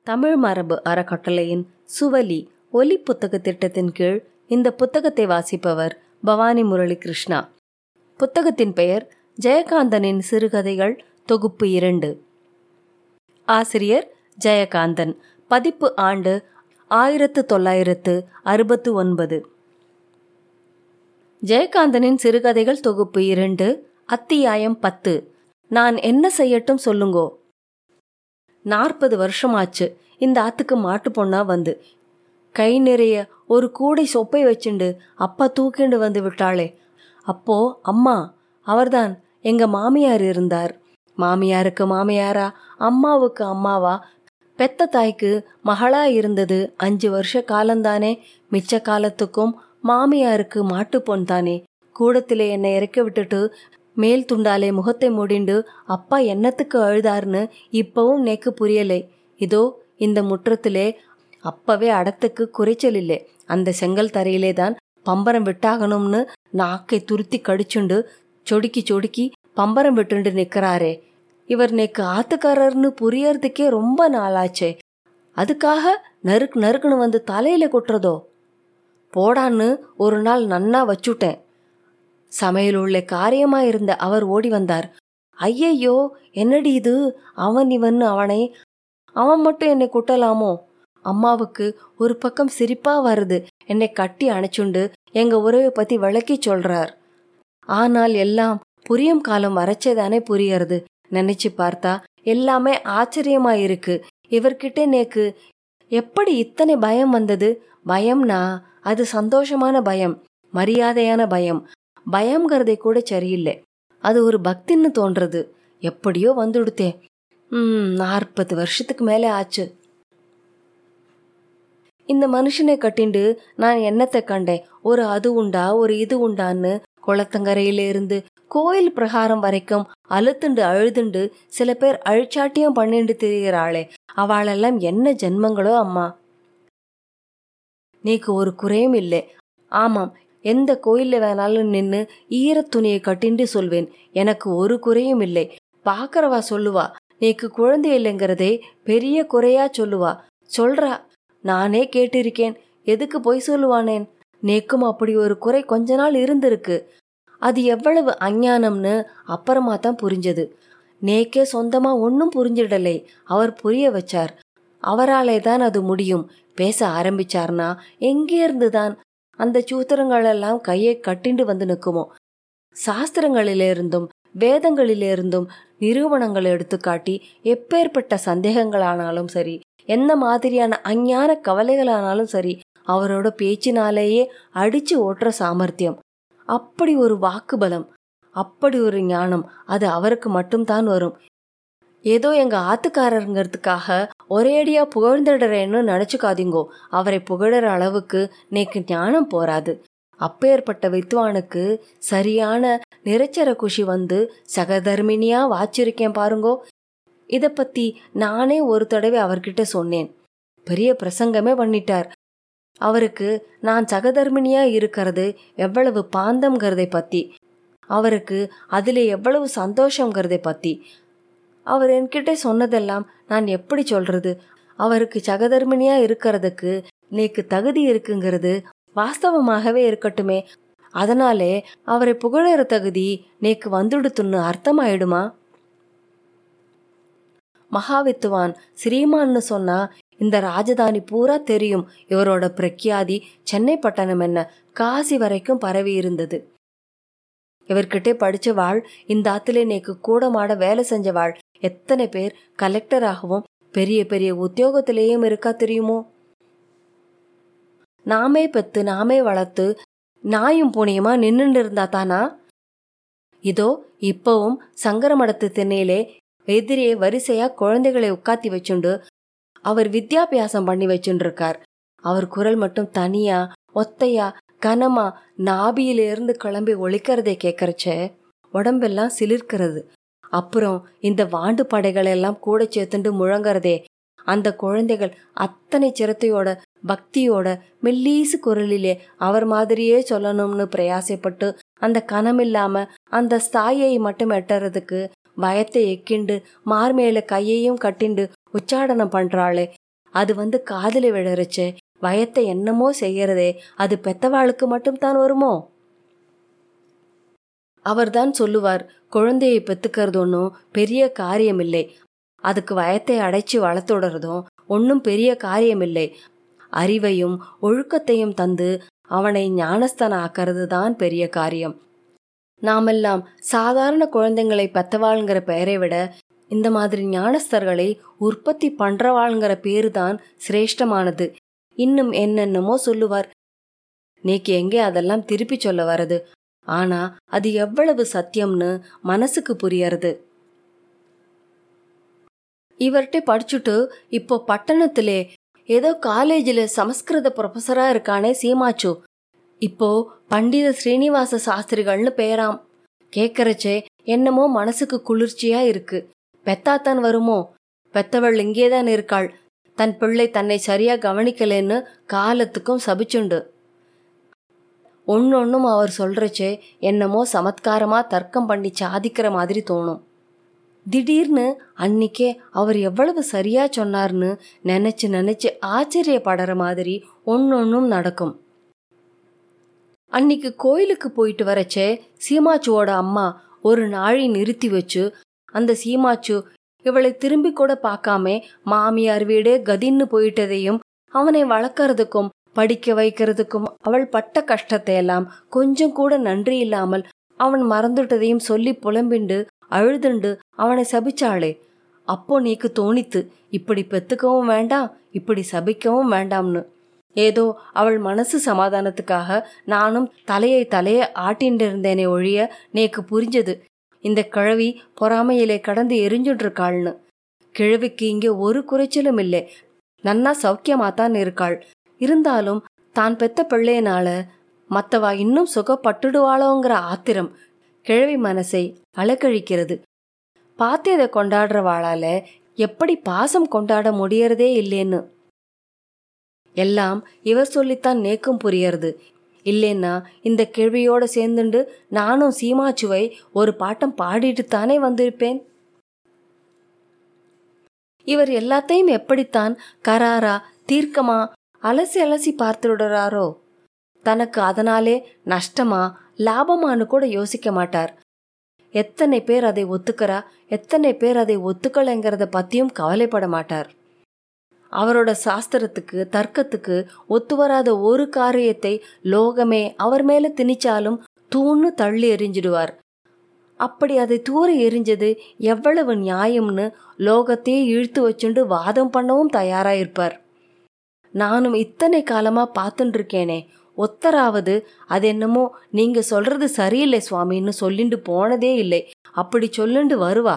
தமிழ் மரபு அறக்கட்டளையின் சுவலி ஒலி புத்தக திட்டத்தின் கீழ் இந்த புத்தகத்தை வாசிப்பவர் பவானி முரளி கிருஷ்ணா புத்தகத்தின் பெயர் ஜெயகாந்தனின் சிறுகதைகள் தொகுப்பு இரண்டு ஆசிரியர் ஜெயகாந்தன் பதிப்பு ஆண்டு ஆயிரத்து தொள்ளாயிரத்து அறுபத்து ஒன்பது ஜெயகாந்தனின் சிறுகதைகள் தொகுப்பு இரண்டு அத்தியாயம் பத்து நான் என்ன செய்யட்டும் சொல்லுங்கோ நாற்பது வருஷமாச்சு இந்த ஆத்துக்கு மாட்டு பொண்ணா வந்து கை நிறைய ஒரு கூடை சொப்பை வச்சுண்டு அப்பா தூக்கிண்டு வந்து விட்டாளே அப்போ அம்மா அவர்தான் எங்க மாமியார் இருந்தார் மாமியாருக்கு மாமியாரா அம்மாவுக்கு அம்மாவா பெத்த தாய்க்கு மகளா இருந்தது அஞ்சு வருஷ காலந்தானே மிச்ச காலத்துக்கும் மாமியாருக்கு மாட்டு பொன் தானே கூடத்திலே என்னை இறக்கி விட்டுட்டு மேல் துண்டாலே முகத்தை மூடிண்டு அப்பா என்னத்துக்கு அழுதார்னு இப்பவும் நேக்கு புரியலை இதோ இந்த முற்றத்திலே அப்பவே அடத்துக்கு குறைச்சல் இல்லை அந்த செங்கல் தரையிலே தான் பம்பரம் விட்டாகணும்னு நாக்கை துருத்தி கடிச்சுண்டு சொடுக்கி சொடுக்கி பம்பரம் விட்டுண்டு நிற்கிறாரே இவர் நேக்கு ஆத்துக்காரர்னு புரியறதுக்கே ரொம்ப நாளாச்சே அதுக்காக நறுக்கு நறுக்குன்னு வந்து தலையில கொட்டுறதோ போடான்னு ஒரு நாள் நன்னா வச்சுட்டேன் சமையல் உள்ள காரியமா இருந்த அவர் ஓடி வந்தார் ஐயையோ என்னடி இது அவன் இவன் அவனை அவன் மட்டும் என்னை குட்டலாமோ அம்மாவுக்கு ஒரு பக்கம் சிரிப்பா வருது என்னை கட்டி அணைச்சுண்டு எங்க உறவை பத்தி விளக்கி சொல்றார் ஆனால் எல்லாம் புரியும் காலம் வரைச்சதானே புரியறது நினைச்சு பார்த்தா எல்லாமே ஆச்சரியமா இருக்கு இவர்கிட்ட நேக்கு எப்படி இத்தனை பயம் வந்தது பயம்னா அது சந்தோஷமான பயம் மரியாதையான பயம் பயம்ங்கிறதே கூட சரியில்லை அது ஒரு பக்தின்னு தோன்றது எப்படியோ வந்துடுத்தே ம் நாற்பது வருஷத்துக்கு மேலே ஆச்சு இந்த மனுஷனை கட்டிண்டு நான் என்னத்தை கண்டேன் ஒரு அது உண்டா ஒரு இது உண்டான்னு குளத்தங்கரையில இருந்து கோயில் பிரகாரம் வரைக்கும் அழுத்துண்டு அழுதுண்டு சில பேர் அழிச்சாட்டியம் பண்ணிண்டு திரிகிறாளே அவளெல்லாம் என்ன ஜென்மங்களோ அம்மா நீக்கு ஒரு குறையும் இல்லை ஆமாம் எந்த கோயில்ல வேணாலும் நின்னு ஈரத் துணியை கட்டிண்டு சொல்வேன் எனக்கு ஒரு குறையும் இல்லை பாக்கறவா சொல்லுவா நீக்கு குழந்தை இல்லைங்கிறதே பெரிய குறையா சொல்லுவா சொல்றா நானே கேட்டிருக்கேன் எதுக்கு பொய் சொல்லுவானேன் நேக்கும் அப்படி ஒரு குறை கொஞ்ச நாள் இருந்திருக்கு அது எவ்வளவு அஞ்ஞானம்னு அப்புறமா தான் புரிஞ்சது நேக்கே சொந்தமா ஒன்னும் புரிஞ்சிடலை அவர் புரிய வச்சார் அவராலே தான் அது முடியும் பேச ஆரம்பிச்சார்னா எங்கேருந்து தான் அந்த சூத்திரங்களெல்லாம் கையை கட்டிண்டு வந்து நிற்குமோ சாஸ்திரங்களிலிருந்தும் வேதங்களிலிருந்தும் நிரூபணங்கள் எடுத்துக்காட்டி எப்பேற்பட்ட சந்தேகங்களானாலும் சரி எந்த மாதிரியான அஞ்ஞான கவலைகளானாலும் சரி அவரோட பேச்சினாலேயே அடிச்சு ஓட்டுற சாமர்த்தியம் அப்படி ஒரு வாக்குபலம் அப்படி ஒரு ஞானம் அது அவருக்கு மட்டும்தான் வரும் ஏதோ எங்க ஆத்துக்காரருங்கிறதுக்காக ஒரேடியா புகழ்ந்துடுறேன்னு நினைச்சுக்காதீங்கோ அவரை புகழற அளவுக்கு நேக்கு ஞானம் போராது அப்பேற்பட்ட வித்வானுக்கு சரியான நிறச்சர குஷி வந்து சகதர்மினியா வாச்சிருக்கேன் பாருங்கோ இத பத்தி நானே ஒரு தடவை அவர்கிட்ட சொன்னேன் பெரிய பிரசங்கமே பண்ணிட்டார் அவருக்கு நான் சகதர்மினியா இருக்கிறது எவ்வளவு பாந்தம்ங்கிறதை பத்தி அவருக்கு அதுல எவ்வளவு சந்தோஷங்கிறதை பத்தி அவர் என்கிட்ட சொன்னதெல்லாம் நான் எப்படி சொல்றது அவருக்கு சகதர்மினியா இருக்கிறதுக்கு நேக்கு தகுதி இருக்குங்கிறது வாஸ்தவமாகவே இருக்கட்டுமே அதனாலே அவரை புகழற தகுதி நேக்கு வந்துடுத்துன்னு அர்த்தமாயிடுமா மகாவித்துவான் ஸ்ரீமான்னு சொன்னா இந்த ராஜதானி பூரா தெரியும் இவரோட பிரக்யாதி சென்னை பட்டணம் என்ன காசி வரைக்கும் பரவி இருந்தது இவர்கிட்ட படிச்ச வாழ் இந்த ஆத்திலே நேக்கு கூட மாட வேலை செஞ்ச வாழ் எத்தனை பேர் கலெக்டராகவும் பெரிய பெரிய உத்தியோகத்திலேயும் இருக்கா தெரியுமோ நாமே பெத்து நாமே வளர்த்து நாயும் புனியுமா நின்னுட்டு இருந்தா தானா இதோ இப்பவும் சங்கரமடத்து திண்ணையிலே எதிரே வரிசையா குழந்தைகளை உட்காத்தி வச்சுண்டு அவர் வித்யாபியாசம் பண்ணி வச்சுருக்கார் அவர் குரல் மட்டும் தனியா ஒத்தையா கனமா நாபியிலிருந்து கிளம்பி ஒழிக்கிறதை கேட்கறச்ச உடம்பெல்லாம் சிலிர்க்கிறது அப்புறம் இந்த வாண்டு படைகள் எல்லாம் கூட சேர்த்துண்டு முழங்கறதே அந்த குழந்தைகள் அத்தனை சிரத்தையோட பக்தியோட மெல்லீசு குரலிலே அவர் மாதிரியே சொல்லணும்னு பிரயாசப்பட்டு அந்த கனமில்லாம அந்த ஸ்தாயை மட்டும் எட்டுறதுக்கு பயத்தை எக்கிண்டு மார்மேல கையையும் கட்டிண்டு உச்சாடனம் பண்றாளே அது வந்து காதல விழறச்சே வயத்தை என்னமோ செய்யறதே அது பெத்தவாளுக்கு மட்டும்தான் வருமோ அவர்தான் சொல்லுவார் குழந்தையை பெத்துக்கிறது ஒன்றும் பெரிய காரியமில்லை அதுக்கு வயத்தை அடைச்சு வளர்த்துடுறதும் ஒன்றும் பெரிய காரியமில்லை அறிவையும் ஒழுக்கத்தையும் தந்து அவனை ஞானஸ்தன ஆக்கிறது தான் பெரிய காரியம் நாமெல்லாம் சாதாரண குழந்தைங்களை பெத்தவாள்ங்கிற பெயரை விட இந்த மாதிரி ஞானஸ்தர்களை உற்பத்தி பண்றவாள்ங்கிற பேரு தான் சிரேஷ்டமானது இன்னும் என்னென்னமோ சொல்லுவார் நேக்கு எங்கே அதெல்லாம் திருப்பி சொல்ல வரது ஆனா அது எவ்வளவு சத்தியம்னு மனசுக்கு புரியறது இவர்கிட்ட படிச்சுட்டு இப்போ பட்டணத்திலே ஏதோ காலேஜில் சமஸ்கிருத ப்ரொஃபஸரா இருக்கானே சீமாச்சு இப்போ பண்டித ஸ்ரீனிவாச சாஸ்திரிகள்னு பேராம் கேட்கறச்சே என்னமோ மனசுக்கு குளிர்ச்சியா இருக்கு பெத்தாத்தான் வருமோ பெத்தவள் இங்கேதான் இருக்காள் தன் பிள்ளை தன்னை சரியா கவனிக்கலேன்னு காலத்துக்கும் சபிச்சுண்டு ஒன்னொன்னும் அவர் சொல்றச்சே என்னமோ சமத்காரமா தர்க்கம் பண்ணி சாதிக்கிற மாதிரி தோணும் திடீர்னு அன்னிக்கே அவர் எவ்வளவு சரியா சொன்னார்னு நினைச்சு நினைச்சு ஆச்சரியப்படுற மாதிரி ஒன்னொன்னும் நடக்கும் அன்னிக்கு கோயிலுக்கு போயிட்டு வரச்சே சீமாச்சுவோட அம்மா ஒரு நாழி நிறுத்தி வச்சு அந்த சீமாச்சு இவளை திரும்பி கூட பார்க்காம மாமியார் வீடே கதின்னு போயிட்டதையும் அவனை வளர்க்கறதுக்கும் படிக்க வைக்கிறதுக்கும் அவள் பட்ட கஷ்டத்தை எல்லாம் கொஞ்சம் கூட நன்றி இல்லாமல் அவன் மறந்துட்டதையும் சொல்லி புலம்பிண்டு அழுதுண்டு அவனை சபிச்சாளே அப்போ நீக்கு தோணித்து இப்படி பெத்துக்கவும் வேண்டாம் இப்படி சபிக்கவும் வேண்டாம்னு ஏதோ அவள் மனசு சமாதானத்துக்காக நானும் தலையை தலையை ஆட்டின்னு இருந்தேனே ஒழிய நேக்கு புரிஞ்சது இந்த கிழவி பொறாமையிலே கடந்து எரிஞ்சுட்டு இருக்காள்னு கிழவிக்கு இங்கே ஒரு குறைச்சலும் இல்லை நன்னா சௌக்கியமாத்தான் இருக்காள் இருந்தாலும் தான் பெத்த பிள்ளையனால மத்தவா இன்னும் சுகப்பட்டுடுவாளோங்கிற ஆத்திரம் கிழவி மனசை அலக்கழிக்கிறது பாத்தியதை கொண்டாடுறவாளால எப்படி பாசம் கொண்டாட முடியறதே இல்லேன்னு எல்லாம் இவர் சொல்லித்தான் நேக்கும் புரியறது இல்லைன்னா இந்த கேள்வியோட சேர்ந்துண்டு நானும் சீமாச்சுவை ஒரு பாட்டம் பாடிட்டு தானே வந்திருப்பேன் இவர் எல்லாத்தையும் எப்படித்தான் கராரா தீர்க்கமா அலசி அலசி பார்த்துடுறாரோ தனக்கு அதனாலே நஷ்டமா லாபமானு கூட யோசிக்க மாட்டார் எத்தனை பேர் அதை ஒத்துக்கிறா எத்தனை பேர் அதை ஒத்துக்கலைங்கிறத பத்தியும் கவலைப்பட மாட்டார் அவரோட சாஸ்திரத்துக்கு தர்க்கத்துக்கு ஒத்து வராத ஒரு காரியத்தை லோகமே அவர் மேல திணிச்சாலும் தூன்னு தள்ளி எறிஞ்சிடுவார் அப்படி அதை தூர எரிஞ்சது எவ்வளவு நியாயம்னு லோகத்தையே இழுத்து வச்சுண்டு வாதம் பண்ணவும் தயாரா இருப்பார் நானும் இத்தனை காலமா பார்த்துட்டு இருக்கேனே ஒத்தராவது அது என்னமோ நீங்க சொல்றது சரியில்லை சுவாமின்னு சொல்லிண்டு போனதே இல்லை அப்படி சொல்லுண்டு வருவா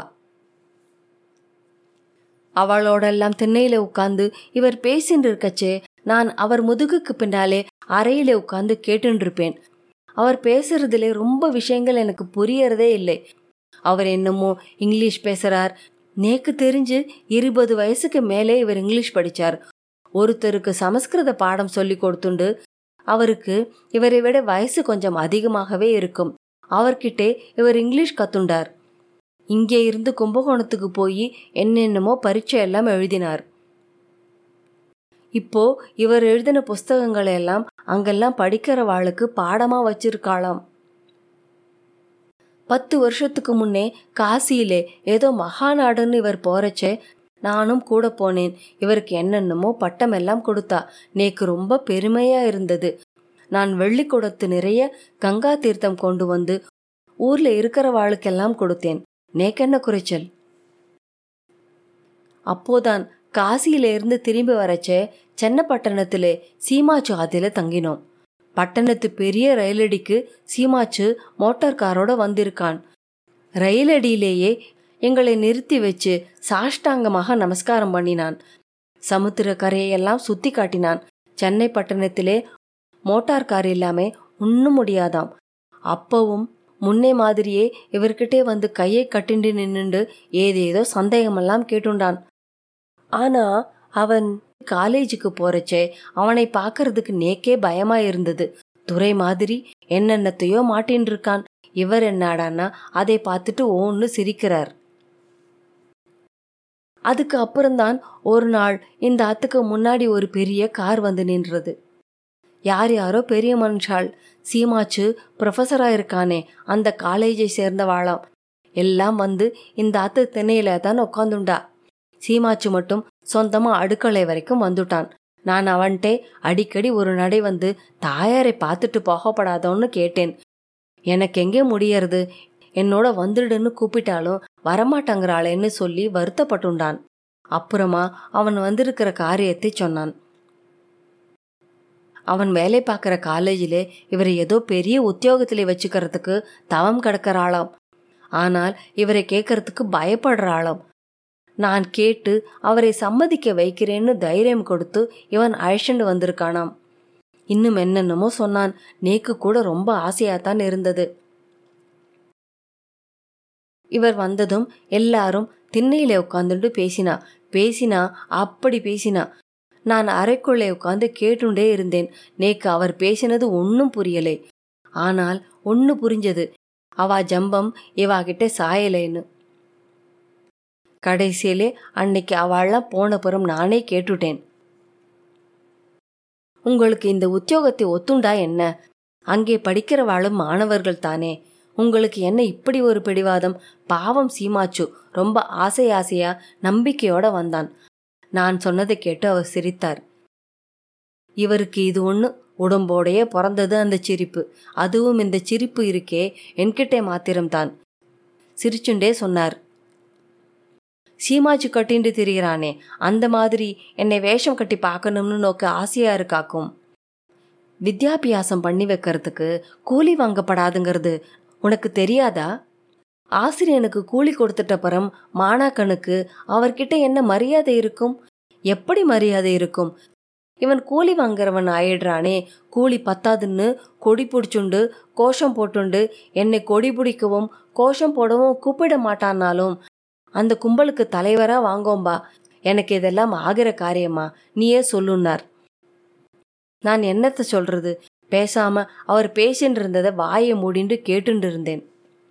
அவளோடெல்லாம் திண்ணையில உட்கார்ந்து இவர் பேசின்னு இருக்கச்சே நான் அவர் முதுகுக்கு பின்னாலே அறையில உட்கார்ந்து கேட்டுன்னு இருப்பேன் அவர் பேசுறதுல ரொம்ப விஷயங்கள் எனக்கு புரியறதே இல்லை அவர் என்னமோ இங்கிலீஷ் பேசுறார் நேக்கு தெரிஞ்சு இருபது வயசுக்கு மேலே இவர் இங்கிலீஷ் படிச்சார் ஒருத்தருக்கு சமஸ்கிருத பாடம் சொல்லி கொடுத்துண்டு அவருக்கு இவரை விட வயசு கொஞ்சம் அதிகமாகவே இருக்கும் அவர்கிட்டே இவர் இங்கிலீஷ் கத்துண்டார் இங்கே இருந்து கும்பகோணத்துக்கு போய் என்னென்னமோ பரீட்சை எல்லாம் எழுதினார் இப்போ இவர் எழுதின புஸ்தகங்களை எல்லாம் அங்கெல்லாம் படிக்கிறவாளுக்கு பாடமா வச்சிருக்காளாம் பத்து வருஷத்துக்கு முன்னே காசியிலே ஏதோ மகாநாடுன்னு இவர் போறச்சே நானும் கூட போனேன் இவருக்கு என்னென்னமோ பட்டம் எல்லாம் கொடுத்தா நேக்கு ரொம்ப பெருமையா இருந்தது நான் வெள்ளி குடத்து நிறைய கங்கா தீர்த்தம் கொண்டு வந்து ஊர்ல இருக்கிறவாளுக்கெல்லாம் கொடுத்தேன் நேக்கென்ன குறைச்சல் அப்போதான் காசியில இருந்து திரும்பி வரச்சே சென்னப்பட்டணத்திலே சீமாச்சு ஆத்தில தங்கினோம் பட்டணத்து பெரிய ரயிலடிக்கு சீமாச்சு மோட்டார் காரோட வந்திருக்கான் ரயிலடியிலேயே எங்களை நிறுத்தி வச்சு சாஷ்டாங்கமாக நமஸ்காரம் பண்ணினான் சமுத்திர கரையெல்லாம் சுத்தி காட்டினான் சென்னை பட்டணத்திலே மோட்டார் கார் இல்லாம ஒன்னும் முடியாதாம் அப்பவும் முன்னே மாதிரியே இவர்கிட்டே வந்து கையை கட்டிண்டு நின்னுண்டு ஏதேதோ சந்தேகமெல்லாம் கேட்டுண்டான் ஆனா அவன் காலேஜுக்கு போறச்சே அவனை பார்க்கறதுக்கு நேக்கே பயமா இருந்தது துறை மாதிரி என்னென்னத்தையோ மாட்டின்னு இருக்கான் இவர் என்னடான்னா அதை பார்த்துட்டு ஓன்னு சிரிக்கிறார் அதுக்கு அப்புறம்தான் ஒரு நாள் இந்த ஆத்துக்கு முன்னாடி ஒரு பெரிய கார் வந்து நின்றது யார் யாரோ பெரிய மனுஷாள் சீமாச்சு ப்ரொஃபஸரா இருக்கானே அந்த காலேஜை சேர்ந்தவாளாம் எல்லாம் வந்து இந்த ஆத்து திணையில தான் உட்காந்துண்டா சீமாச்சு மட்டும் சொந்தமா அடுக்களை வரைக்கும் வந்துட்டான் நான் அவன்கிட்டே அடிக்கடி ஒரு நடை வந்து தாயாரை பார்த்துட்டு போகப்படாதோன்னு கேட்டேன் எனக்கு எங்கே முடியறது என்னோட வந்துடுன்னு கூப்பிட்டாலும் வரமாட்டேங்கிறாளேன்னு சொல்லி வருத்தப்பட்டுண்டான் அப்புறமா அவன் வந்திருக்கிற காரியத்தை சொன்னான் அவன் வேலை பார்க்குற காலேஜிலே இவரை ஏதோ பெரிய உத்தியோகத்திலே வச்சுக்கிறதுக்கு தவம் கிடக்கிறாளாம் ஆனால் இவரை கேட்கறதுக்கு பயப்படுறாளாம் நான் கேட்டு அவரை சம்மதிக்க வைக்கிறேன்னு தைரியம் கொடுத்து இவன் அழைச்சிட்டு வந்திருக்கானாம் இன்னும் என்னென்னமோ சொன்னான் நேக்கு கூட ரொம்ப ஆசையாத்தான் இருந்தது இவர் வந்ததும் எல்லாரும் திண்ணையில உட்காந்துட்டு பேசினா பேசினா அப்படி பேசினா நான் அறைக்குள்ளே உட்காந்து கேட்டுண்டே இருந்தேன் நேக்கு அவர் பேசினது ஒன்னும் புரியலை ஆனால் ஒன்னு புரிஞ்சது அவ ஜம்பம் இவா கிட்ட சாயலைன்னு கடைசியிலே அன்னைக்கு அவள்லாம் போனப்புறம் நானே கேட்டுட்டேன் உங்களுக்கு இந்த உத்தியோகத்தை ஒத்துண்டா என்ன அங்கே படிக்கிறவாளும் மாணவர்கள் தானே உங்களுக்கு என்ன இப்படி ஒரு பிடிவாதம் பாவம் சீமாச்சு ரொம்ப ஆசை ஆசையா நம்பிக்கையோட வந்தான் நான் சொன்னதை கேட்டு அவர் சிரித்தார் இவருக்கு இது ஒண்ணு உடம்போடையே பிறந்தது அந்த சிரிப்பு அதுவும் இந்த சிரிப்பு இருக்கே என்கிட்டே மாத்திரம்தான் சிரிச்சுண்டே சொன்னார் சீமாச்சு கட்டிண்டு திரிகிறானே அந்த மாதிரி என்னை வேஷம் கட்டி பார்க்கணும்னு நோக்க ஆசையா இருக்காக்கும் வித்யாபியாசம் பண்ணி வைக்கிறதுக்கு கூலி வாங்கப்படாதுங்கிறது உனக்கு தெரியாதா ஆசிரியனுக்கு கூலி கொடுத்துட்ட பரம் மாணாக்கனுக்கு அவர்கிட்ட என்ன மரியாதை இருக்கும் எப்படி மரியாதை இருக்கும் இவன் கூலி வாங்குறவன் ஆயிடுறானே கூலி பத்தாதுன்னு கொடி பிடிச்சுண்டு கோஷம் போட்டுண்டு என்னை கொடி பிடிக்கவும் கோஷம் போடவும் கூப்பிட மாட்டான்னாலும் அந்த கும்பலுக்கு தலைவரா வாங்கோம்பா எனக்கு இதெல்லாம் ஆகிற காரியமா நீயே சொல்லுன்னார் நான் என்னத்த சொல்றது பேசாம அவர் பேசின்னு இருந்ததை வாயை மூடிண்டு கேட்டுண்டு இருந்தேன்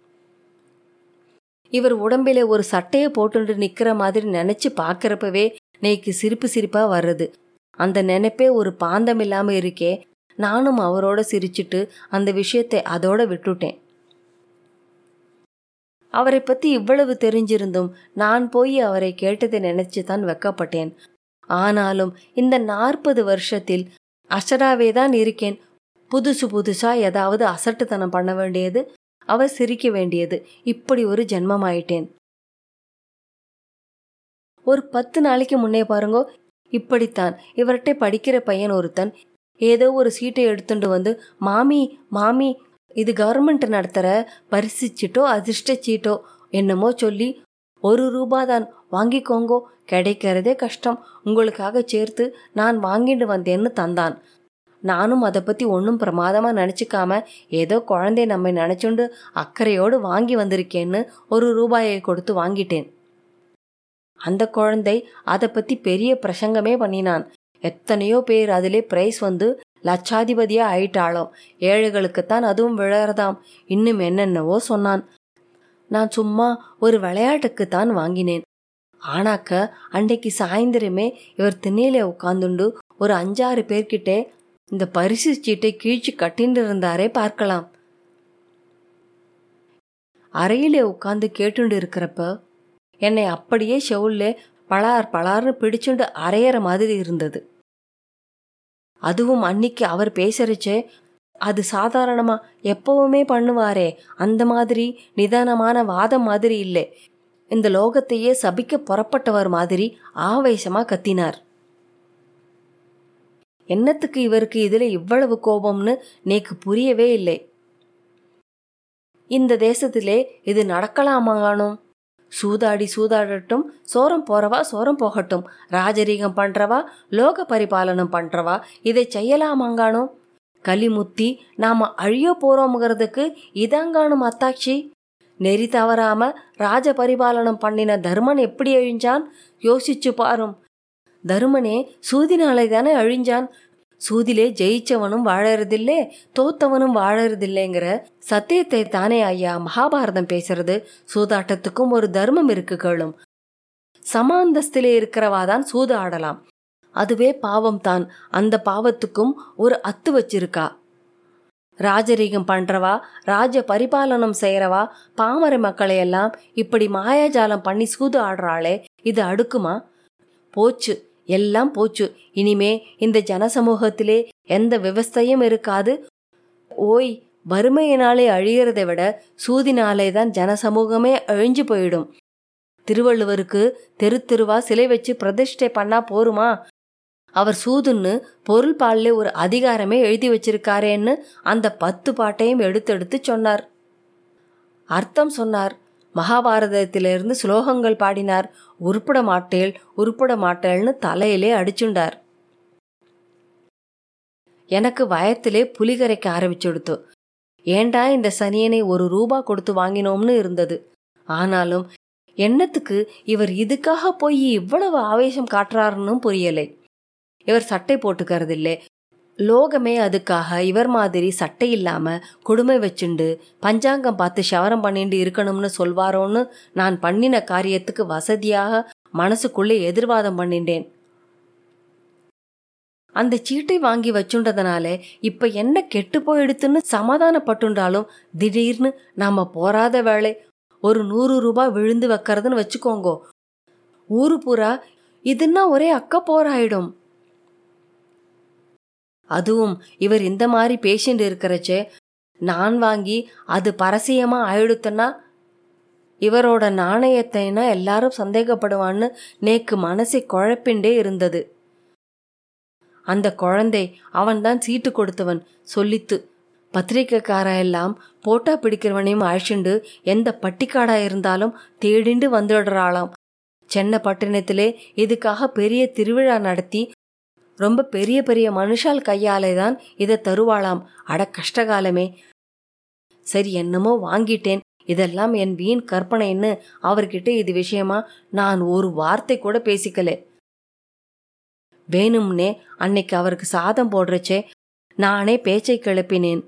இவர் உடம்பில ஒரு சட்டையை போட்டுண்டு நிக்கிற மாதிரி நினைச்சு பாக்குறப்பவே நேக்கு சிரிப்பு சிரிப்பா வர்றது அந்த நினைப்பே ஒரு பாந்தம் இல்லாம இருக்கே நானும் அவரோட சிரிச்சிட்டு அந்த விஷயத்தை அதோட விட்டுட்டேன் அவரை பத்தி இவ்வளவு தெரிஞ்சிருந்தும் நான் போய் அவரை கேட்டதை நினைச்சு தான் வெக்கப்பட்டேன் ஆனாலும் இந்த நாற்பது வருஷத்தில் அசடாவே தான் இருக்கேன் புதுசு புதுசா ஏதாவது அசட்டுத்தனம் பண்ண வேண்டியது அவர் சிரிக்க வேண்டியது இப்படி ஒரு ஜென்மமாயிட்டேன் ஒரு பத்து நாளைக்கு முன்னே பாருங்க இப்படித்தான் இவர்கிட்ட படிக்கிற பையன் ஒருத்தன் ஏதோ ஒரு சீட்டை எடுத்துட்டு வந்து மாமி மாமி இது கவர்மெண்ட் நடத்துற பரிசு சீட்டோ அதிர்ஷ்ட சீட்டோ என்னமோ சொல்லி ஒரு ரூபாதான் வாங்கிக்கோங்கோ கிடைக்கிறதே கஷ்டம் உங்களுக்காக சேர்த்து நான் வாங்கிட்டு வந்தேன்னு தந்தான் நானும் அதை பத்தி ஒன்றும் பிரமாதமா நினச்சிக்காம ஏதோ குழந்தை நம்மை நினைச்சுண்டு அக்கறையோடு வாங்கி வந்திருக்கேன்னு ஒரு ரூபாயை கொடுத்து வாங்கிட்டேன் அந்த குழந்தை அதை பத்தி பெரிய பிரசங்கமே பண்ணினான் எத்தனையோ பேர் அதிலே பிரைஸ் வந்து லட்சாதிபதியா ஆயிட்டாளாம் ஏழைகளுக்குத்தான் அதுவும் விழறதாம் இன்னும் என்னென்னவோ சொன்னான் நான் சும்மா ஒரு விளையாட்டுக்குத்தான் வாங்கினேன் ஆனாக்க அன்னைக்கு சாயந்தரமே இவர் திண்ணையில உட்காந்துண்டு ஒரு அஞ்சாறு பேர்கிட்டே இந்த பரிசு சீட்டை கீழ்ச்சி கட்டின்னு இருந்தாரே பார்க்கலாம் அறையிலே உட்காந்து கேட்டுண்டு இருக்கிறப்ப என்னை அப்படியே செவுல்ல பலார் பலார்னு பிடிச்சுண்டு அரையிற மாதிரி இருந்தது அதுவும் அன்னிக்கு அவர் பேசுறச்சே அது சாதாரணமா எப்பவுமே பண்ணுவாரே அந்த மாதிரி நிதானமான வாதம் மாதிரி இல்லை இந்த லோகத்தையே சபிக்க புறப்பட்டவர் மாதிரி ஆவேசமா கத்தினார் என்னத்துக்கு இவருக்கு இதுல இவ்வளவு கோபம்னு நேக்கு புரியவே இல்லை இந்த தேசத்திலே இது நடக்கலாமானோ சூதாடி சூதாடட்டும் சோரம் போறவா சோரம் போகட்டும் ராஜரீகம் பண்றவா லோக பரிபாலனம் பண்றவா இதை செய்யலாமாங்கானோ கலிமுத்தி நாம அழிய போறோம்ங்கிறதுக்கு இதாங்கானும் அத்தாட்சி நெறி தவறாம ராஜ பரிபாலனம் பண்ணின தர்மன் எப்படி அழிஞ்சான் யோசிச்சு பாரும் தருமனே சூதினாலே தானே அழிஞ்சான் சூதிலே ஜெயிச்சவனும் வாழறதில்லே தோத்தவனும் வாழறதில்லைங்கிற சத்தியத்தை தானே ஐயா மகாபாரதம் பேசுறது சூதாட்டத்துக்கும் ஒரு தர்மம் இருக்கு கேளும் சமாந்தஸ்திலே இருக்கிறவா தான் சூது ஆடலாம் அதுவே பாவம் தான் அந்த பாவத்துக்கும் ஒரு அத்து வச்சிருக்கா ராஜரீகம் பண்றவா ராஜ பரிபாலனம் செய்யறவா பாமர மக்களை எல்லாம் இப்படி மாயாஜாலம் பண்ணி சூது ஆடுறாளே இது அடுக்குமா போச்சு எல்லாம் போச்சு இனிமே இந்த ஜனசமூகத்திலே எந்த விவஸ்தையும் இருக்காது ஓய் வறுமையினாலே அழியறதை விட சூதினாலே தான் ஜனசமூகமே அழிஞ்சு போயிடும் திருவள்ளுவருக்கு தெரு தெருவா சிலை வச்சு பிரதிஷ்டை பண்ணா போருமா அவர் சூதுன்னு பொருள் பால்ல ஒரு அதிகாரமே எழுதி வச்சிருக்காரேன்னு அந்த பத்து பாட்டையும் எடுத்தெடுத்து சொன்னார் அர்த்தம் சொன்னார் மகாபாரதத்திலிருந்து ஸ்லோகங்கள் பாடினார் உருப்பட மாட்டேள் உருப்பட மாட்டேள்னு தலையிலே அடிச்சுண்டார் எனக்கு வயத்திலே புலிகரைக்க ஆரம்பிச்சுடுத்து ஏண்டா இந்த சனியனை ஒரு ரூபா கொடுத்து வாங்கினோம்னு இருந்தது ஆனாலும் என்னத்துக்கு இவர் இதுக்காக போய் இவ்வளவு ஆவேசம் காட்டுறாருன்னு புரியலை இவர் சட்டை போட்டுக்கறதில்லை லோகமே அதுக்காக இவர் மாதிரி சட்டை இல்லாம கொடுமை வச்சுண்டு பஞ்சாங்கம் பார்த்து ஷவரம் பண்ணிட்டு இருக்கணும்னு சொல்வாரோன்னு நான் பண்ணின காரியத்துக்கு வசதியாக மனசுக்குள்ளே எதிர்வாதம் பண்ணிட்டேன் அந்த சீட்டை வாங்கி வச்சுண்டதுனால இப்ப என்ன கெட்டு போயிடுத்துன்னு சமாதானப்பட்டுண்டாலும் திடீர்னு நாம போராத வேலை ஒரு நூறு ரூபாய் விழுந்து வைக்கிறதுன்னு வச்சுக்கோங்கோ ஊரு பூரா இதுன்னா ஒரே அக்க போராயிடும் அதுவும் இவர் இந்த மாதிரி பேஷண்ட் இருக்கிறச்சே நான் வாங்கி அது பரசியமா ஆயிடுத்துன்னா இவரோட நாணயத்தைனா எல்லாரும் சந்தேகப்படுவான்னு நேக்கு மனசை குழப்பிண்டே இருந்தது அந்த குழந்தை அவன்தான் சீட்டு கொடுத்தவன் சொல்லித்து பத்திரிக்கைக்கார எல்லாம் போட்டா பிடிக்கிறவனையும் அழிச்சுண்டு எந்த பட்டிக்காடா இருந்தாலும் தேடிண்டு வந்துடுறாளாம் சென்னை பட்டணத்திலே இதுக்காக பெரிய திருவிழா நடத்தி ரொம்ப பெரிய பெரிய மனுஷால் கையாலே தான் இதை தருவாளாம் அட கஷ்டகாலமே சரி என்னமோ வாங்கிட்டேன் இதெல்லாம் என் வீண் கற்பனைன்னு அவர்கிட்ட இது விஷயமா நான் ஒரு வார்த்தை கூட பேசிக்கலே வேணும்னே அன்னைக்கு அவருக்கு சாதம் போடுறச்சே நானே பேச்சை கிளப்பினேன்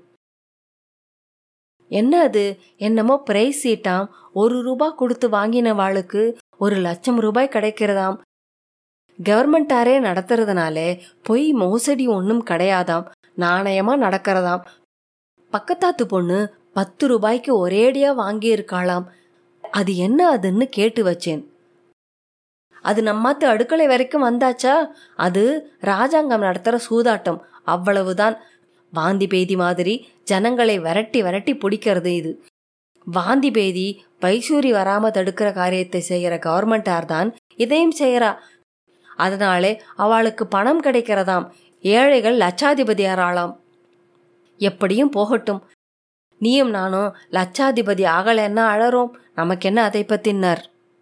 என்ன அது என்னமோ பிரைஸ் சீட்டாம் ஒரு ரூபா கொடுத்து வாங்கினவாளுக்கு ஒரு லட்சம் ரூபாய் கிடைக்கிறதாம் கவர்மெண்டாரே நடத்துறதுனாலே பொய் மோசடி ஒன்றும் கிடையாதாம் நாணயமா நடக்கிறதாம் பக்கத்தாத்து பொண்ணு பத்து ரூபாய்க்கு ஒரேடியா வாங்கியிருக்காளாம் அது என்ன அதுன்னு கேட்டு வச்சேன் அது நம்மாத்து அடுக்களை வரைக்கும் வந்தாச்சா அது ராஜாங்கம் நடத்துற சூதாட்டம் அவ்வளவுதான் வாந்தி பேதி மாதிரி ஜனங்களை விரட்டி விரட்டி பிடிக்கிறது இது வாந்தி பேதி பைசூரி வராம தடுக்கிற காரியத்தை செய்யற கவர்மெண்டார் தான் இதையும் செய்யறா அதனாலே அவளுக்கு பணம் கிடைக்கிறதாம் ஏழைகள் லட்சாதிபதியாராளாம் எப்படியும் போகட்டும் நீயும் நானும் லட்சாதிபதி ஆகலைன்னா அழறோம் நமக்கென்ன அதை பத்தினார்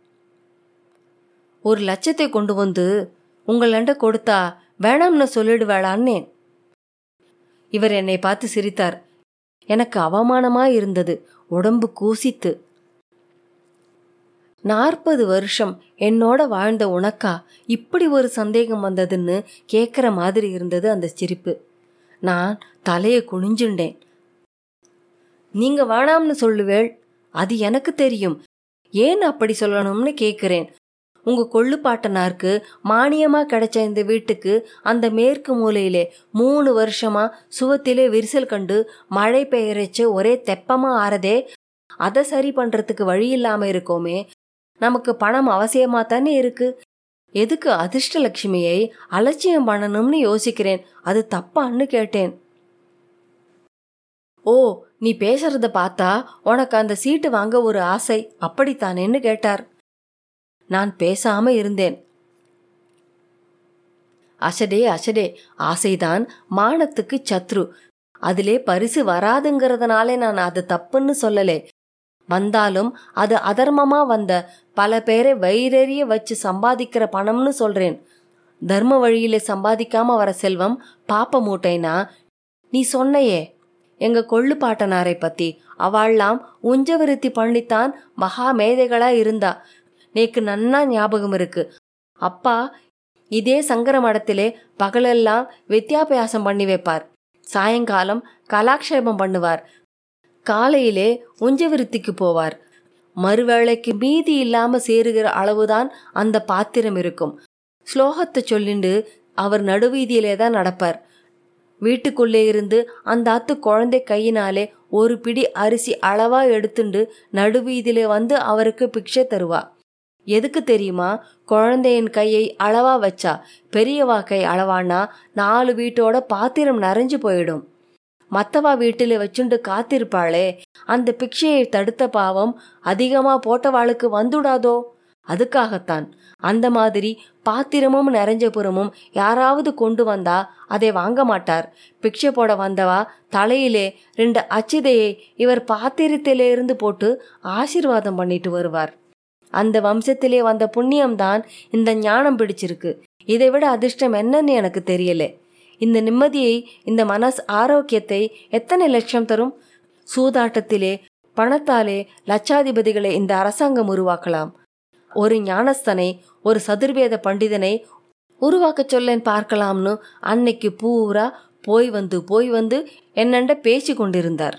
ஒரு லட்சத்தை கொண்டு வந்து உங்களண்ட கொடுத்தா வேணாம்னு சொல்லிடுவேளான்னேன் இவர் என்னை பார்த்து சிரித்தார் எனக்கு அவமானமா இருந்தது உடம்பு கூசித்து நாற்பது வருஷம் என்னோட வாழ்ந்த உனக்கா இப்படி ஒரு சந்தேகம் வந்ததுன்னு கேட்குற மாதிரி இருந்தது அந்த சிரிப்பு நான் தலையை குனிஞ்சுண்டேன் நீங்க வேணாம்னு சொல்லுவேள் அது எனக்கு தெரியும் ஏன் அப்படி சொல்லணும்னு கேட்குறேன் உங்க கொள்ளுப்பாட்டனாருக்கு மானியமா கிடைச்ச இந்த வீட்டுக்கு அந்த மேற்கு மூலையிலே மூணு வருஷமா சுவத்திலே விரிசல் கண்டு மழை பெயரச்சு ஒரே தெப்பமா ஆறதே அதை சரி பண்றதுக்கு வழி இல்லாம இருக்கோமே நமக்கு பணம் அவசியமா தானே இருக்கு எதுக்கு அதிர்ஷ்டலட்சுமியை அலட்சியம் பண்ணணும்னு யோசிக்கிறேன் அது தப்பான்னு கேட்டேன் ஓ நீ பேசுறத பார்த்தா உனக்கு அந்த சீட்டு வாங்க ஒரு ஆசை அப்படித்தானேன்னு கேட்டார் நான் பேசாம இருந்தேன் அசடே அசடே ஆசைதான் மானத்துக்கு சத்ரு அதிலே பரிசு வராதுங்கிறதுனாலே நான் அது தப்புன்னு சொல்லலே வந்தாலும் அது அதர்மமா வந்த பல பேரை வயிறறிய வச்சு சம்பாதிக்கிற பணம்னு சொல்றேன் தர்ம வழியில சம்பாதிக்காம வர செல்வம் பாப்ப மூட்டைனா நீ சொன்னையே எங்க கொள்ளு பாட்டனாரை பத்தி அவள்லாம் உஞ்சவிருத்தி பண்ணித்தான் மகா மேதைகளா இருந்தா நேக்கு நன்னா ஞாபகம் இருக்கு அப்பா இதே சங்கர மடத்திலே பகலெல்லாம் வித்யாபியாசம் பண்ணி வைப்பார் சாயங்காலம் கலாக்ஷேபம் பண்ணுவார் காலையிலே உஞ்சவிருத்திக்கு போவார் மறுவேளைக்கு மீதி இல்லாம சேருகிற அளவுதான் அந்த பாத்திரம் இருக்கும் ஸ்லோகத்தை சொல்லிண்டு அவர் நடுவீதியிலே தான் நடப்பார் வீட்டுக்குள்ளே இருந்து அந்த அத்து குழந்தை கையினாலே ஒரு பிடி அரிசி அளவா எடுத்துண்டு நடுவீதியிலே வந்து அவருக்கு பிக்ஷை தருவா எதுக்கு தெரியுமா குழந்தையின் கையை அளவா வச்சா பெரியவா கை அளவானா நாலு வீட்டோட பாத்திரம் நிறைஞ்சு போயிடும் மத்தவா வீட்டில் வச்சுண்டு காத்திருப்பாளே அந்த பிக்ஷையை தடுத்த பாவம் அதிகமா போட்டவாளுக்கு வந்துடாதோ அதுக்காகத்தான் அந்த மாதிரி பாத்திரமும் நிறைஞ்ச புறமும் யாராவது கொண்டு வந்தா அதை வாங்க மாட்டார் பிக்ஷை போட வந்தவா தலையிலே ரெண்டு அச்சிதையை இவர் பாத்திரத்திலே இருந்து போட்டு ஆசீர்வாதம் பண்ணிட்டு வருவார் அந்த வம்சத்திலே வந்த புண்ணியம்தான் இந்த ஞானம் பிடிச்சிருக்கு இதை விட அதிர்ஷ்டம் என்னன்னு எனக்கு தெரியல இந்த நிம்மதியை இந்த மனஸ் ஆரோக்கியத்தை எத்தனை லட்சம் தரும் சூதாட்டத்திலே பணத்தாலே லட்சாதிபதிகளை இந்த அரசாங்கம் உருவாக்கலாம் ஒரு ஞானஸ்தனை ஒரு சதுர்வேத பண்டிதனை உருவாக்கச் சொல்லேன் பார்க்கலாம்னு அன்னைக்கு பூரா போய் வந்து போய் வந்து என்னண்ட பேசி கொண்டிருந்தார்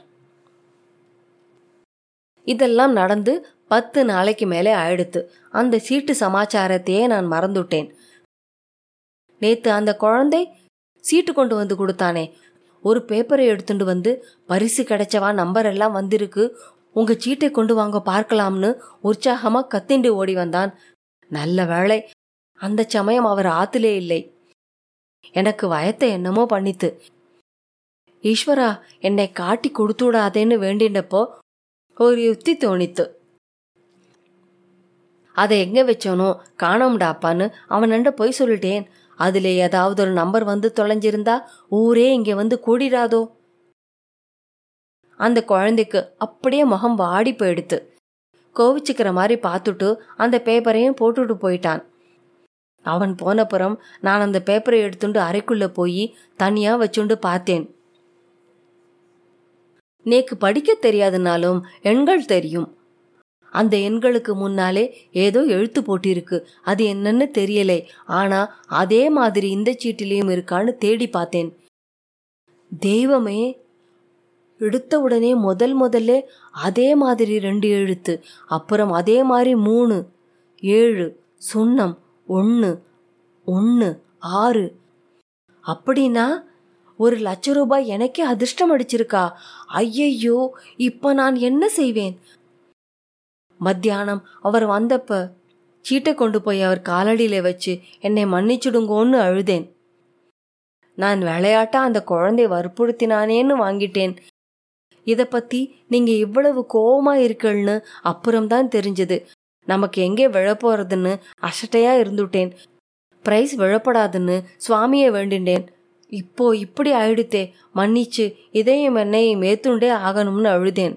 இதெல்லாம் நடந்து பத்து நாளைக்கு மேலே ஆயிடுத்து அந்த சீட்டு சமாச்சாரத்தையே நான் மறந்துட்டேன் நேத்து அந்த குழந்தை சீட்டு கொண்டு வந்து கொடுத்தானே ஒரு பேப்பரை எடுத்துட்டு வந்து பரிசு கிடைச்சவா நம்பர் எல்லாம் வந்திருக்கு உங்க சீட்டை கொண்டு வாங்க பார்க்கலாம்னு உற்சாகமா கத்திண்டு ஓடி வந்தான் நல்ல வேளை அந்த சமயம் அவர் ஆத்திலே இல்லை எனக்கு வயத்தை என்னமோ பண்ணித்து ஈஸ்வரா என்னை காட்டி கொடுத்துடாதேன்னு வேண்டினப்போ ஒரு யுக்தி தோணித்து அதை எங்க வச்சோனோ காணோம்டாப்பான்னு அவனண்ட போய் சொல்லிட்டேன் அதுல ஏதாவது ஒரு நம்பர் வந்து தொலைஞ்சிருந்தா ஊரே இங்க வந்து கூடிடாதோ அந்த குழந்தைக்கு அப்படியே முகம் வாடி போயிடுத்து கோவிச்சுக்கிற மாதிரி பார்த்துட்டு அந்த பேப்பரையும் போட்டுட்டு போயிட்டான் அவன் போனப்புறம் நான் அந்த பேப்பரை எடுத்துட்டு அறைக்குள்ள போய் தனியா வச்சுண்டு பார்த்தேன் நேக்கு படிக்க தெரியாதுனாலும் எண்கள் தெரியும் அந்த எண்களுக்கு முன்னாலே ஏதோ எழுத்து போட்டிருக்கு அது என்னன்னு தெரியலை ஆனா அதே மாதிரி இந்த சீட்டிலையும் இருக்கான்னு தேடி பார்த்தேன் தெய்வமே எடுத்த உடனே முதல் முதல்ல அதே மாதிரி ரெண்டு எழுத்து அப்புறம் அதே மாதிரி மூணு ஏழு சுண்ணம் ஒன்று ஒன்று ஆறு அப்படின்னா ஒரு லட்ச ரூபாய் எனக்கே அதிர்ஷ்டம் அடிச்சிருக்கா ஐயையோ இப்ப நான் என்ன செய்வேன் மத்தியானம் அவர் வந்தப்ப சீட்டை கொண்டு போய் அவர் காலடியில வச்சு என்னை மன்னிச்சுடுங்கோன்னு அழுதேன் நான் விளையாட்டா அந்த குழந்தை வற்புறுத்தினானேன்னு வாங்கிட்டேன் இத பத்தி நீங்க இவ்வளவு கோவமா இருக்கள்னு அப்புறம்தான் தெரிஞ்சது நமக்கு எங்கே விழப்போறதுன்னு அசட்டையா இருந்துட்டேன் பிரைஸ் விழப்படாதுன்னு சுவாமியை வேண்டிண்டேன் இப்போ இப்படி ஆயிடுத்தே மன்னிச்சு இதையும் என்னையும் ஏத்துண்டே ஆகணும்னு அழுதேன்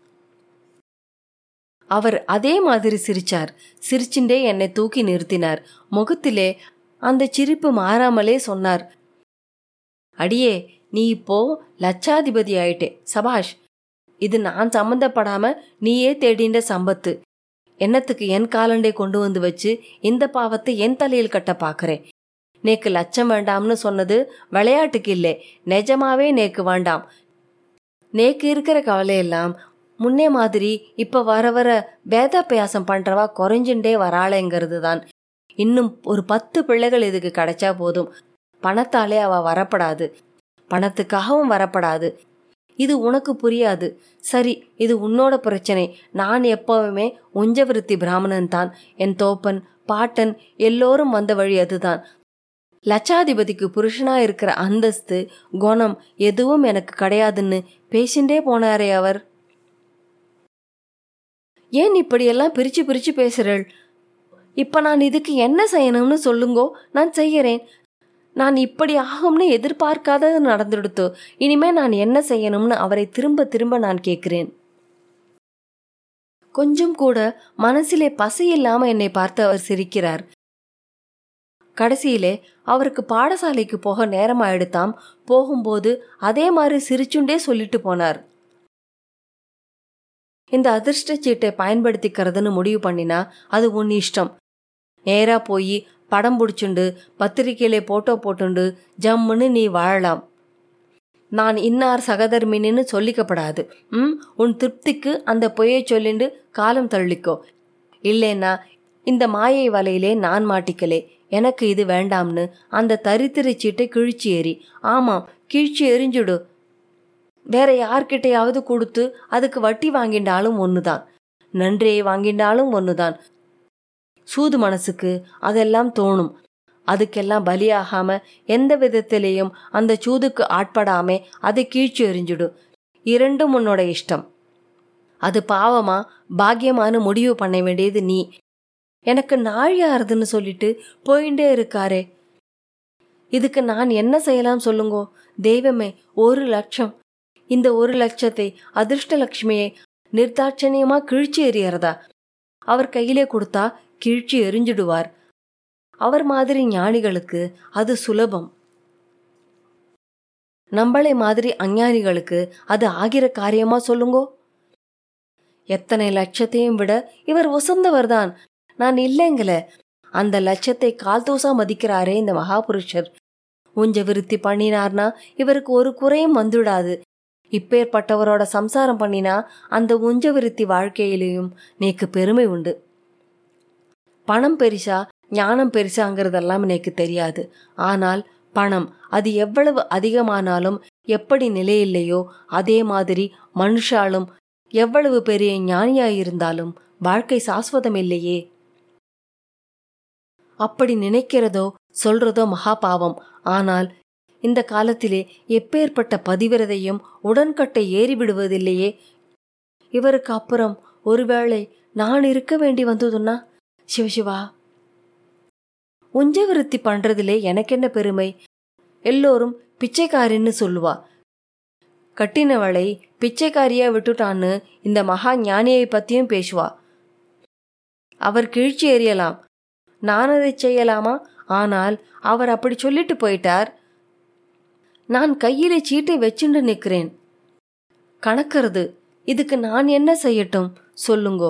அவர் அதே மாதிரி சிரிச்சார் சிரிச்சுண்டே என்னை தூக்கி நிறுத்தினார் முகத்திலே அந்த சிரிப்பு மாறாமலே சொன்னார் அடியே நீ இப்போ லட்சாதிபதி ஆயிட்டே சபாஷ் இது நான் சம்மந்தப்படாம நீயே தேடின்ற சம்பத்து என்னத்துக்கு என் காலண்டே கொண்டு வந்து வச்சு இந்த பாவத்தை என் தலையில் கட்ட பாக்குறேன் நேக்கு லட்சம் வேண்டாம்னு சொன்னது விளையாட்டுக்கு இல்லை நிஜமாவே நேக்கு வேண்டாம் நேக்கு இருக்கிற கவலையெல்லாம் முன்னே மாதிரி இப்ப வர வர வேதாபியாசம் பண்றவா குறைஞ்சுட்டே வராளேங்கிறது தான் இன்னும் ஒரு பத்து பிள்ளைகள் இதுக்கு கிடைச்சா போதும் பணத்தாலே அவ வரப்படாது பணத்துக்காகவும் வரப்படாது இது உனக்கு புரியாது சரி இது உன்னோட பிரச்சனை நான் எப்பவுமே உஞ்சவிருத்தி பிராமணன் தான் என் தோப்பன் பாட்டன் எல்லோரும் வந்த வழி அதுதான் லட்சாதிபதிக்கு புருஷனா இருக்கிற அந்தஸ்து குணம் எதுவும் எனக்கு கிடையாதுன்னு பேசிண்டே போனாரே அவர் ஏன் இப்படியெல்லாம் பிரிச்சு பிரிச்சு பேசுறள் இப்ப நான் இதுக்கு என்ன செய்யணும்னு சொல்லுங்கோ நான் செய்யறேன் நான் இப்படி ஆகும்னு எதிர்பார்க்காதது நடந்துடுத்து இனிமே நான் என்ன செய்யணும்னு அவரை திரும்ப திரும்ப நான் கேட்கிறேன் கொஞ்சம் கூட மனசிலே பசி இல்லாம என்னை பார்த்து அவர் சிரிக்கிறார் கடைசியிலே அவருக்கு பாடசாலைக்கு போக நேரமாயிடுத்தாம் போகும்போது அதே மாதிரி சிரிச்சுண்டே சொல்லிட்டு போனார் இந்த அதிர்ஷ்ட சீட்டை பயன்படுத்திக்கிறதுன்னு முடிவு பண்ணினா அது உன் இஷ்டம் நேரா போய் படம் பிடிச்சுண்டு பத்திரிக்கையிலே போட்டோ போட்டுண்டு ஜம்முன்னு நீ வாழலாம் நான் இன்னார் சகதர்மினின்னு சொல்லிக்கப்படாது ம் உன் திருப்திக்கு அந்த பொய்யை சொல்லிண்டு காலம் தள்ளிக்கோ இல்லைன்னா இந்த மாயை வலையிலே நான் மாட்டிக்கலே எனக்கு இது வேண்டாம்னு அந்த தரித்திரை சீட்டை கிழிச்சி எறி ஆமாம் கிழிச்சி எரிஞ்சுடு வேற யார்கிட்டயாவது கொடுத்து அதுக்கு வட்டி வாங்கிண்டாலும் ஒண்ணுதான் நன்றியை வாங்கிண்டாலும் ஒண்ணுதான் சூது மனசுக்கு அதெல்லாம் தோணும் அதுக்கெல்லாம் பலியாகாம எந்த விதத்திலேயும் அந்த சூதுக்கு ஆட்படாம அதை கீழ்ச்சி எறிஞ்சிடு இரண்டும் உன்னோட இஷ்டம் அது பாவமா பாக்கியமானு முடிவு பண்ண வேண்டியது நீ எனக்கு நாழியாருதுன்னு சொல்லிட்டு போயிட்டே இருக்காரே இதுக்கு நான் என்ன செய்யலாம் சொல்லுங்கோ தெய்வமே ஒரு லட்சம் இந்த ஒரு லட்சத்தை அதிர்ஷ்டலட்சுமியை நிர்தாட்சணியமா கிழிச்சி எறியறதா அவர் கையிலே கொடுத்தா கிழிச்சி எரிஞ்சிடுவார் அவர் மாதிரி ஞானிகளுக்கு அது சுலபம் நம்மளை மாதிரி அஞ்ஞானிகளுக்கு அது ஆகிற காரியமா சொல்லுங்கோ எத்தனை லட்சத்தையும் விட இவர் உசந்தவர்தான் நான் இல்லைங்கல அந்த லட்சத்தை கால் தூசா மதிக்கிறாரே இந்த மகாபுருஷர் உஞ்ச விருத்தி பண்ணினார்னா இவருக்கு ஒரு குறையும் வந்துடாது இப்பேற்பட்டவரோட சம்சாரம் பண்ணினா அந்த உஞ்ச விருத்தி வாழ்க்கையிலையும் நீக்கு பெருமை உண்டு பணம் பெரிசா ஞானம் பெருசாங்கிறதெல்லாம் எனக்கு தெரியாது ஆனால் பணம் அது எவ்வளவு அதிகமானாலும் எப்படி நிலையில்லையோ அதே மாதிரி மனுஷாலும் எவ்வளவு பெரிய ஞானியாயிருந்தாலும் வாழ்க்கை சாஸ்வதம் இல்லையே அப்படி நினைக்கிறதோ சொல்றதோ மகா பாவம் ஆனால் இந்த காலத்திலே எப்பேற்பட்ட பதிவிரதையும் உடன்கட்டை ஏறிவிடுவதில்லையே இவருக்கு அப்புறம் ஒருவேளை நான் இருக்க வேண்டி வந்ததுன்னா சிவசிவா உஞ்சவிருத்தி பண்றதிலே எனக்கென்ன பெருமை எல்லோரும் பிச்சைக்காரின்னு சொல்லுவா கட்டினவளை பிச்சைக்காரியா விட்டுட்டான்னு இந்த மகா ஞானியை பத்தியும் பேசுவா அவர் கிழிச்சி எறியலாம் நான் அதை செய்யலாமா ஆனால் அவர் அப்படி சொல்லிட்டு போயிட்டார் நான் கையிலே சீட்டை வச்சுண்டு நிற்கிறேன் கணக்கிறது இதுக்கு நான் என்ன செய்யட்டும் சொல்லுங்கோ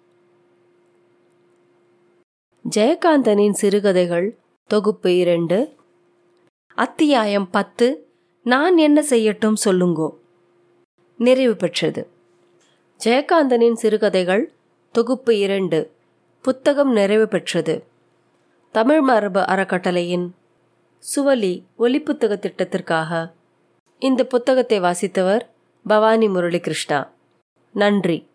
ஜெயகாந்தனின் சிறுகதைகள் தொகுப்பு இரண்டு அத்தியாயம் பத்து நான் என்ன செய்யட்டும் சொல்லுங்கோ நிறைவு பெற்றது ஜெயகாந்தனின் சிறுகதைகள் தொகுப்பு இரண்டு புத்தகம் நிறைவு பெற்றது தமிழ் மரபு அறக்கட்டளையின் சுவலி ஒலிப்புத்தக திட்டத்திற்காக இந்த புத்தகத்தை வாசித்தவர் பவானி முரளிகிருஷ்ணா நன்றி